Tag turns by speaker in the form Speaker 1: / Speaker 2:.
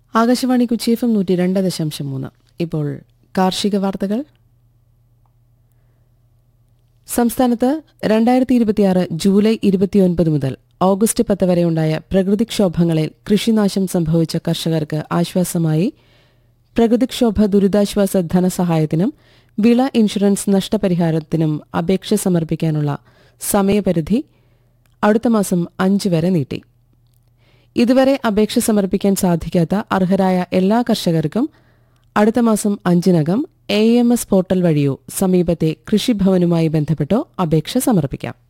Speaker 1: Akashvani Kochi F M നൂറ്റി രണ്ട് ദശാംശം മൂന്ന് ഇപ്പോൾ കാർഷിക വാർത്തകൾ സംസ്ഥാനത്ത് രണ്ടായിരത്തി ഇരുപത്തിയാറ് ജൂലൈ ഇരുപത്തിയൊൻപത് മുതൽ ഓഗസ്റ്റ് പത്ത് വരെയുണ്ടായ പ്രകൃതിക്ഷോഭങ്ങളിൽ കൃഷിനാശം സംഭവിച്ച കർഷകർക്ക് ആശ്വാസമായി പ്രകൃതിക്ഷോഭ ദുരിതാശ്വാസ ധനസഹായത്തിനും വിള ഇൻഷുറൻസ് നഷ്ടപരിഹാരത്തിനും അപേക്ഷ സമർപ്പിക്കാനുള്ള സമയപരിധി അടുത്ത മാസം അഞ്ച് വരെ നീട്ടി ഇതുവരെ അപേക്ഷ സമർപ്പിക്കാൻ സാധിക്കാത്ത അർഹരായ എല്ലാ കർഷകർക്കും അടുത്ത മാസം അഞ്ചിനകം എ എം എസ് പോർട്ടൽ വഴിയോ സമീപത്തെ കൃഷിഭവനുമായി ബന്ധപ്പെട്ടോ അപേക്ഷ സമർപ്പിക്കാം